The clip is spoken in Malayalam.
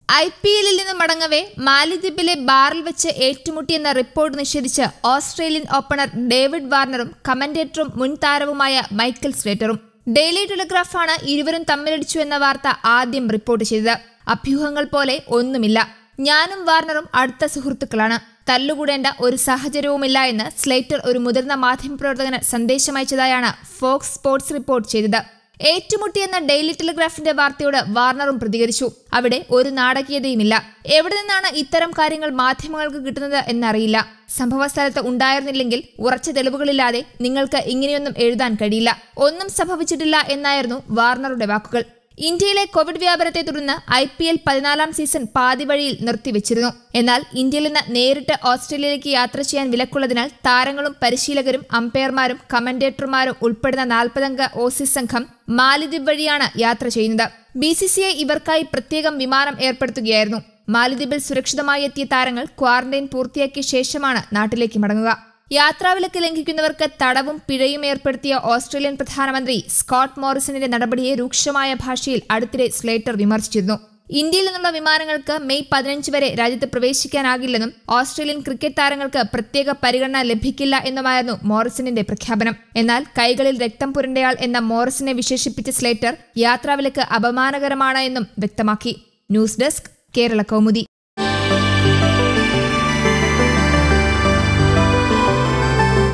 ഐ പി എല്ലിൽ നിന്ന് മടങ്ങവേ മാലിദ്വീപിലെ ബാറിൽ വെച്ച് ഏറ്റുമുട്ടിയെന്ന റിപ്പോർട്ട് നിഷേധിച്ച് ഓസ്ട്രേലിയൻ ഓപ്പണർ ഡേവിഡ് വാർണറും കമന്റേറ്ററും മുൻ താരവുമായ മൈക്കൽ സ്ലേറ്ററും ഡെയിലി ടെലിഗ്രാഫാണ് ഇരുവരും തമ്മിലടിച്ചു എന്ന വാർത്ത ആദ്യം റിപ്പോർട്ട് ചെയ്തത് അഭ്യൂഹങ്ങൾ പോലെ ഒന്നുമില്ല ഞാനും വാർണറും അടുത്ത സുഹൃത്തുക്കളാണ് തല്ലുകൂടേണ്ട ഒരു സാഹചര്യവുമില്ല എന്ന് സ്ലേറ്റർ ഒരു മുതിർന്ന മാധ്യമപ്രവർത്തകന് സന്ദേശമയച്ചതായാണ് ഫോക്സ് സ്പോർട്സ് റിപ്പോർട്ട് ചെയ്തത് ഏറ്റുമുട്ടിയെന്ന ഡെയിലി ടെലിഗ്രാഫിന്റെ വാർത്തയോട് വാർണറും പ്രതികരിച്ചു അവിടെ ഒരു നാടകീയതയുമില്ല എവിടെ നിന്നാണ് ഇത്തരം കാര്യങ്ങൾ മാധ്യമങ്ങൾക്ക് കിട്ടുന്നത് എന്നറിയില്ല സംഭവ സ്ഥലത്ത് ഉണ്ടായിരുന്നില്ലെങ്കിൽ ഉറച്ച തെളിവുകളില്ലാതെ നിങ്ങൾക്ക് ഇങ്ങനെയൊന്നും എഴുതാൻ കഴിയില്ല ഒന്നും സംഭവിച്ചിട്ടില്ല എന്നായിരുന്നു വാർണറുടെ വാക്കുകൾ ഇന്ത്യയിലെ കോവിഡ് വ്യാപനത്തെ തുടർന്ന് ഐ പി എൽ പതിനാലാം സീസൺ പാതി വഴിയിൽ നിർത്തിവെച്ചിരുന്നു എന്നാൽ ഇന്ത്യയിൽ നിന്ന് നേരിട്ട് ഓസ്ട്രേലിയയിലേക്ക് യാത്ര ചെയ്യാൻ വിലക്കുള്ളതിനാൽ താരങ്ങളും പരിശീലകരും അമ്പയർമാരും കമന്റേറ്റർമാരും ഉൾപ്പെടുന്ന നാൽപ്പതംഗ ഓസീസ് സംഘം മാലിദ്വീപ് വഴിയാണ് യാത്ര ചെയ്യുന്നത് ബി സി സി ഐ ഇവർക്കായി പ്രത്യേകം വിമാനം ഏർപ്പെടുത്തുകയായിരുന്നു മാലിദ്വീപിൽ സുരക്ഷിതമായി എത്തിയ താരങ്ങൾ ക്വാറന്റൈൻ പൂർത്തിയാക്കിയ ശേഷമാണ് നാട്ടിലേക്ക് മടങ്ങുക യാത്രാവിലക്ക് ലംഘിക്കുന്നവർക്ക് തടവും പിഴയും ഏർപ്പെടുത്തിയ ഓസ്ട്രേലിയൻ പ്രധാനമന്ത്രി സ്കോട്ട് മോറിസണിന്റെ നടപടിയെ രൂക്ഷമായ ഭാഷയിൽ അടുത്തിടെ സ്ലേറ്റർ വിമർശിച്ചിരുന്നു ഇന്ത്യയിൽ നിന്നുള്ള വിമാനങ്ങൾക്ക് മെയ് പതിനഞ്ച് വരെ രാജ്യത്ത് പ്രവേശിക്കാനാകില്ലെന്നും ഓസ്ട്രേലിയൻ ക്രിക്കറ്റ് താരങ്ങൾക്ക് പ്രത്യേക പരിഗണന ലഭിക്കില്ല എന്നുമായിരുന്നു മോറിസണിന്റെ പ്രഖ്യാപനം എന്നാൽ കൈകളിൽ രക്തം പുരണ്ടയാൾ എന്ന മോറിസനെ വിശേഷിപ്പിച്ച സ്ലേറ്റർ യാത്രാവിലക്ക് അപമാനകരമാണ് എന്നും വ്യക്തമാക്കി ന്യൂസ് ഡെസ്ക് കേരള കൗമുദി